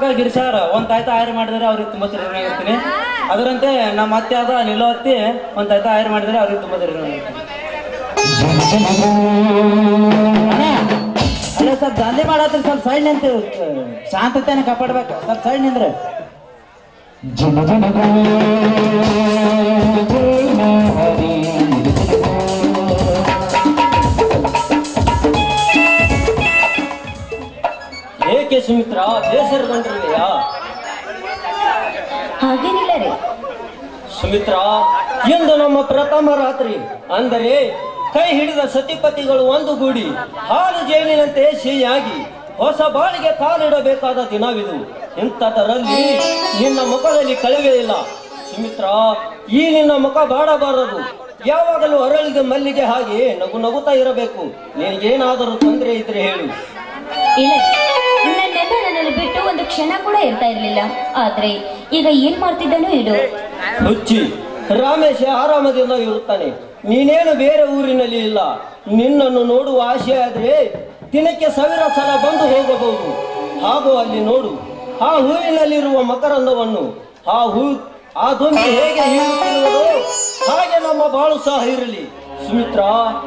ಮಗ ಗಿರಿಸಾರ ಒಂದ್ ತಾಯ್ತ ಆಯ್ರ್ ಮಾಡಿದ್ರೆ ಅವ್ರಿಗೆ ತುಂಬಾ ಇರ್ತೀನಿ ಅದರಂತೆ ನಮ್ಮ ಅತ್ತೆ ಆದ ಲೀಲಾವತಿ ಒಂದ್ ತಾಯ್ತ ಆಯ್ರ್ ಮಾಡಿದ್ರೆ ಅವ್ರಿಗೆ ತುಂಬಾ ಇರ್ತೀನಿ ಅಲ್ಲ ಸ್ವಲ್ಪ ದಂಧೆ ಮಾಡತ್ರಿ ಸ್ವಲ್ಪ ಸೈಡ್ ನಿಂತು ಶಾಂತತೆನ ಕಾಪಾಡ್ಬೇಕು ಸ್ವಲ್ಪ ಸೈಡ್ ನಿಂದ್ರೆ ಏಕೆ ಸುಮಿತ್ರ ಬೇಸರಗೊಂಡಿರುವೆಯಾ ಹಾಗೇನಿಲ್ಲ ರೀ ಸುಮಿತ್ರ ಇಂದು ನಮ್ಮ ಪ್ರಥಮ ರಾತ್ರಿ ಅಂದರೆ ಕೈ ಹಿಡಿದ ಸತಿಪತಿಗಳು ಒಂದುಗೂಡಿ ಹಾಲು ಜೇನಿನಂತೆ ಸಿಹಿಯಾಗಿ ಹೊಸ ಬಾಳಿಗೆ ಕಾಲಿಡಬೇಕಾದ ದಿನವಿದು ಇಂಥದರಲ್ಲಿ ನಿನ್ನ ಮುಖದಲ್ಲಿ ಕಳವೆ ಇಲ್ಲ ಸುಮಿತ್ರ ಈ ನಿನ್ನ ಮುಖ ಬಾಡಬಾರದು ಯಾವಾಗಲೂ ಅರಳಿದ ಮಲ್ಲಿಗೆ ಹಾಗೆ ನಗು ನಗುತ್ತಾ ಇರಬೇಕು ನಿನಗೇನಾದರೂ ತೊಂದರೆ ಇದ್ರೆ ಹೇಳು ಇಲ್ಲ ನನ್ನೆಲ್ಲ ನನ್ನಲ್ಲಿ ಬಿಟ್ಟು ಒಂದು ಕ್ಷಣ ಕೂಡ ಇರ್ತಾ ಇರ್ಲಿಲ್ಲ ಆದ್ರೆ ಈಗ ಏನ್ ಮಾಡ್ತಿದ್ದಾನೋ ಇಡು ಹುಚ್ಚಿ ರಾಮೇಶ ಆರಾಮದಿಂದ ಇರುತ್ತಾನೆ ನೀನೇನು ಬೇರೆ ಊರಿನಲ್ಲಿ ಇಲ್ಲ ನಿನ್ನನ್ನು ನೋಡುವ ಆಸೆ ಆದ್ರೆ ದಿನಕ್ಕೆ ಸಾವಿರ ಸಲ ಬಂದು ಹೋಗಬಹುದು ಹಾಗೂ ಅಲ್ಲಿ ನೋಡು ಆ ಹೂವಿನಲ್ಲಿರುವ ಮಕರಂದವನ್ನು ಆ ಹೂ ಆ ದುಂಬಿ ಹೇಗೆ ಹೀರುತ್ತಿರುವುದೋ ಹಾಗೆ ನಮ್ಮ ಬಾಳು ಸಹ ಇರಲಿ ಸುಮಿತ್ರ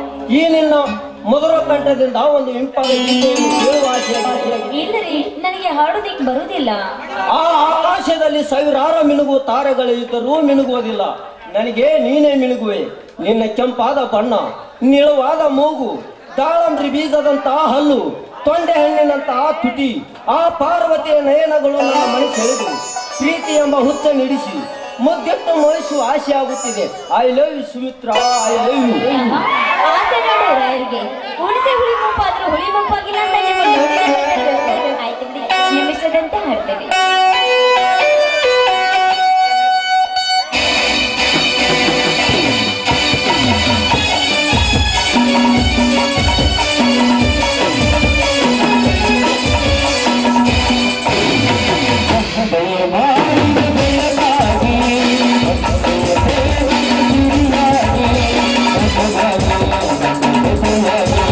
ಈ ನಿನ್ನ ಮಧುರ ಕಂಠದಿಂದ ಒಂದು ಇಂಪಾದ ಗೀತೆಯನ್ನು ಕೇಳುವ ಆಸೆಯಾಗಿದೆ ಇಲ್ಲ ರೀ ನನಗೆ ಹಾಡೋದಿಕ್ ಬರುದಿಲ್ಲ ಆ ಆಕಾಶದಲ್ಲಿ ಸಾವಿರಾರು ಮಿನುಗುವ ತಾರೆಗಳು ಇದ್ದರೂ ಮಿನುಗುವುದಿಲ್ಲ ನನಗೆ ನೀನೇ ಮಿನುಗುವೆ ನಿನ್ನ ಕೆಂಪಾದ ಬಣ್ಣ ನಿಳುವಾದ ಮೂಗು ದಾಳಂಬ್ರಿ ಬೀಜದಂತಹ ಹಲ್ಲು ತೊಂಡೆ ಹಣ್ಣಿನಂತಹ ತುಟಿ ಆ ಪಾರ್ವತಿಯ ನಯನಗಳು ನನ್ನ ಮನೆ ಸೆಳೆದು ಪ್ರೀತಿ ಎಂಬ ಹುಚ್ಚ ನಿಡಿಸಿ ಮುದ್ದೆಟ್ಟು ಮೋಯಿಸುವ ಆಸೆ ಆಗುತ್ತಿದೆ I love you Sumitra I love you ಆಹಾ, ಆಸೆ ನೋಡು ರಾಯರಿಗೆ ಉಳಿಸಿ ಹುಳಿ ಮುಪ್ಪಾದ್ರೂ ಹುಳಿ ಮುಪ್ಪಾಗಿಲ್ಲ ಅಂತ ನಿಮಗೆ ನೋಡಿದ್ರೆ ಆಯ್ತು ಬಿಡಿ ನಿಮಿಷದಂತೆ ಹಾಡ್ತೇನೆ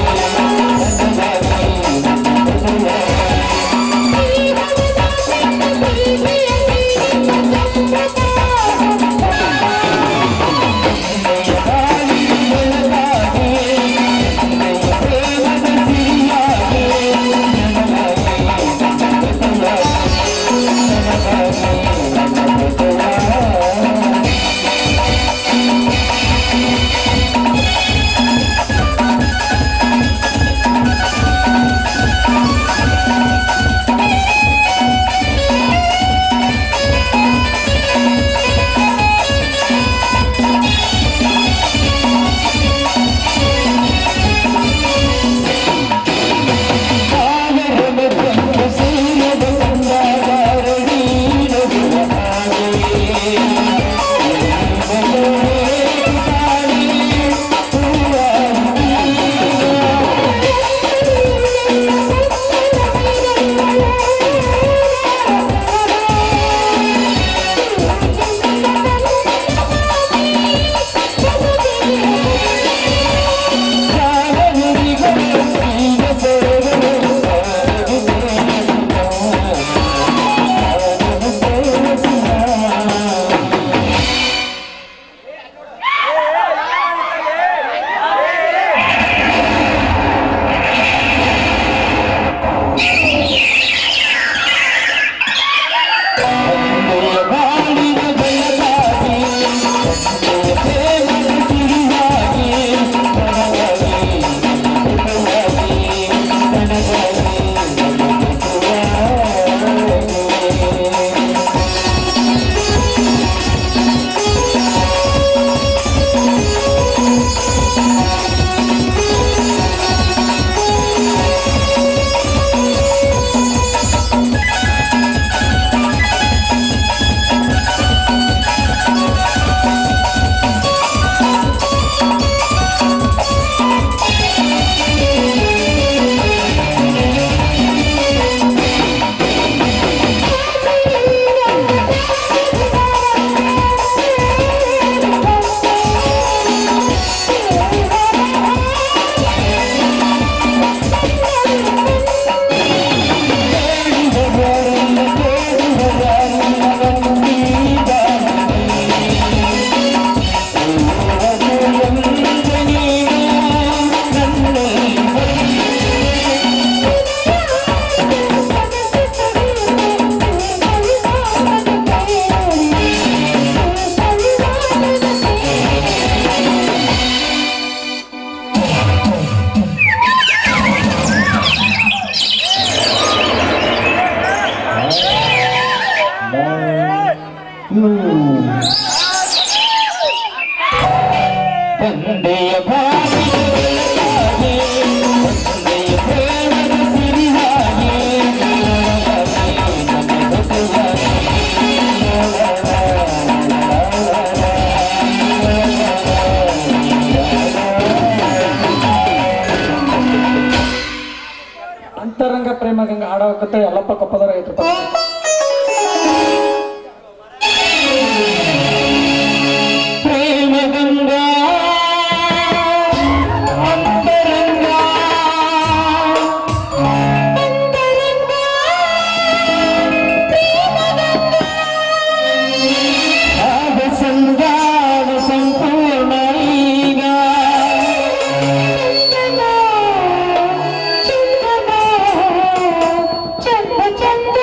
Thank ತಂದೆಯ ಭಾಗ್ಯ ಬೆಳಕಾಗೆ, ತಂದೆಯ ಪ್ರೇಮದ ಸಿರಿಯಾಗೆ, ಅಂತರಂಗ ಪ್ರೇಮ ಗಂಗ ಹಾಡೋಕತ್ತ ಎಲ್ಲಪ್ಪ ಕಪ್ಪದರ ಐತ್ರಿ ಪ್ರೇಮ ಗಂಗಾ ಅಂತರಂಗ ಆದ ಸಂಗಾದ ಸಂಪೂರ್ಣ ಈಗ ಚಂದ ಚಂದ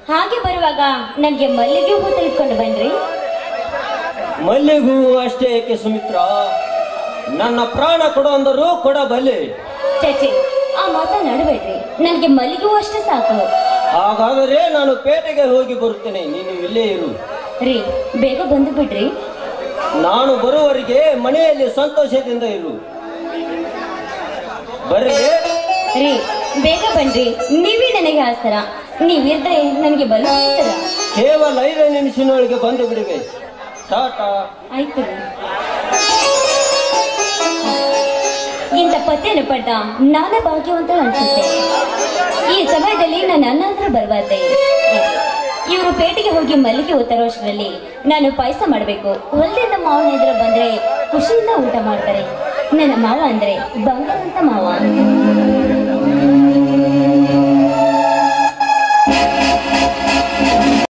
ಹಾಗೆ ಬರುವಾಗ ನನಗೆ ಮಲ್ಲಿಗೆ ಹೂ ತೆಗೆದುಕೊಂಡು ಬನ್ರಿ ಮಲ್ಲಿಗೂ ಅಷ್ಟೇ ಏಕೆ ಸುಮಿತ್ರ ನನ್ನ ಪ್ರಾಣ ಕೊಡು ಅಂದರೂ ಕೊಡಬಲ್ಲೆ ಚಚೆ ಆ ಮಾತನಾಡಬೇಡ್ರಿ ನನಗೆ ಮಲ್ಲಿಗೆ ಹೂ ಅಷ್ಟೇ ಸಾಕು ಹಾಗಾದರೆ ನಾನು ಪೇಟೆಗೆ ಹೋಗಿ ಬರುತ್ತೇನೆ ನೀನು ಇಲ್ಲೇ ಇರು ರೀ ಬೇಗ ಬಂದು ಬಿಡ್ರಿ ನಾನು ಬರುವವರೆಗೆ ಮನೆಯಲ್ಲಿ ಸಂತೋಷದಿಂದ ಇರು ಬರ್ರಿ ರೀ ಬೇಗ ಬನ್ರಿ ನೀವೇ ನನಗೆ ಆಸರ ನೀವಿದ್ರೆ ನನಗೆ ಬಲು ಆಸರ ಕೇವಲ ಐದು ನಿಮಿಷದೊಳಗೆ ಬಂದು ಬಿಡುವೆ ಟಾಟಾ ಆಯ್ತು ರೀ. ಇಂಥ ಪತಿಯನ್ನು ಪಟ್ಟ ನಾನೇ ಭಾಗ್ಯವಂತ ಅನ್ಸುತ್ತೆ ಈ ಸಮಯದಲ್ಲಿ ನಾನು ನನ್ನ ಹತ್ರ ಬರಬಾರ್ದೆ ಇವರು ಪೇಟೆಗೆ ಹೋಗಿ ಮಲ್ಲಿಗೆ ತರೋಷ್ಟರಲ್ಲಿ ನಾನು ಪಾಯಸ ಮಾಡಬೇಕು ಹೊಲದಿಂದ ಮಾವನ ಎದುರು ಬಂದ್ರೆ ಖುಷಿಯಿಂದ ಊಟ ಮಾಡ್ತಾರೆ ನನ್ನ ಮಾವ ಅಂದ್ರೆ ಬಂಗಾರಂತ ಮಾವ